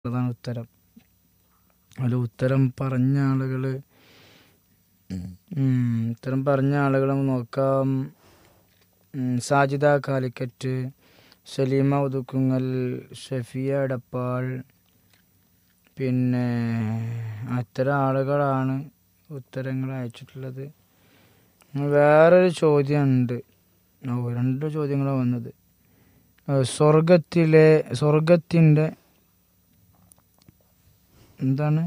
അതാണ് ഉത്തരം അതിൽ ഉത്തരം പറഞ്ഞ ആളുകൾ ഉത്തരം പറഞ്ഞ ആളുകൾ നോക്കാം ഉം, സാജിദ കാലിക്കറ്റ് സലീമ ഉതുക്കുങ്ങൽ ഷഫിയ എടപ്പാൾ പിന്നെ അത്തരം ആളുകളാണ് ഉത്തരങ്ങൾ അയച്ചിട്ടുള്ളത് വേറൊരു ചോദ്യമുണ്ട് ഓ രണ്ട് ചോദ്യങ്ങളാണ് വന്നത് ഏഹ് സ്വർഗത്തിലെ സ്വർഗത്തിൻ്റെ എന്താണ്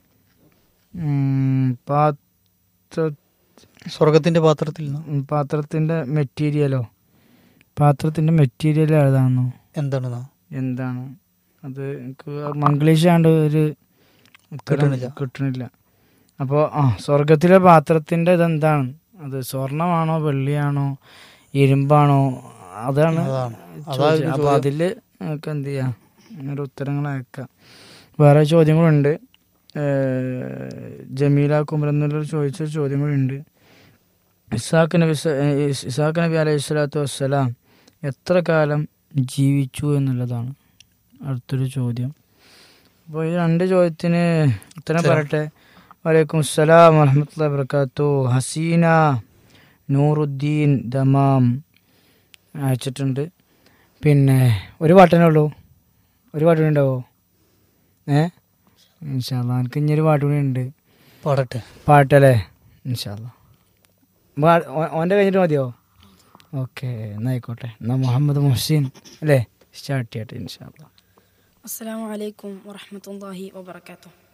ഉം, പാത്ര സ്വർഗത്തിന്റെ പാത്രത്തിൽ നിന്ന് ഉം, പാത്രത്തിൻ്റെ മെറ്റീരിയലോ പാത്രത്തിൻ്റെ മെറ്റീരിയൽ ഏതാണെന്നോ എന്താണെന്നാ എന്താണ് അത് എനിക്ക് മംഗ്ലീഷ് ആണ്ട് ഒരു ഉത്തരം കിട്ടണില്ല. കിട്ടണില്ല അപ്പോൾ ആ സ്വർഗത്തിലെ പാത്രത്തിൻ്റെ ഇതെന്താണ് അത് സ്വർണമാണോ വെള്ളിയാണോ ഇരുമ്പാണോ അതാണ് അതാണ്. അതാ ചോദ്യം. ഒരു അപ്പൊ ചോദ്യം. അതില് നമുക്ക് എന്ത് ചെയ്യാം അങ്ങനെ ഉത്തരങ്ങൾ അയക്കാം വേറെ ചോദ്യങ്ങളുണ്ട് ഏഹ് ജമീല കുമരന്നുള്ളൊരു ചോദിച്ച ചോദ്യങ്ങളുണ്ട് ഇസാഖ് നബി സ- ഏഹ് ഇസാഖ് നബി അലൈഹി സ്വലാത്തു വസ്സലാം എത്ര കാലം ജീവിച്ചു എന്നുള്ളതാണ് അടുത്തൊരു ചോദ്യം അപ്പോൾ ഈ രണ്ട് ചോദ്യത്തിന് ഉത്തരം ഉത്തരം. പറയട്ടെ വലൈക്കും അസ്സലാം വറഹമത്തുള്ള വർക്കാത്തു ഹസീന നൂറുദ്ദീൻ ദമാം അയച്ചിട്ടുണ്ട് പിന്നെ ഒരു പാട്ടിനേ ഉള്ളൂ ഒരു പാട്ട് കൂടി ഉണ്ടാവോ ഏ ഇൻഷാല്ല എനിക്ക് ഇനിയൊരു പാട്ട് കൂടി ഉണ്ട് പാടട്ടെ പാട്ടല്ലേ ഇൻഷാല്ല ഓൻ്റെ കഴിഞ്ഞിട്ട് മതിയോ ഓക്കെ എന്നായിക്കോട്ടെ എന്നാൽ മുഹമ്മദ് മുഹ്സിൻ അല്ലേ സ്റ്റാർട്ട് ചെയ്യട്ടെ ഇൻഷാല്ല السلام عليكم ورحمة الله وبركاته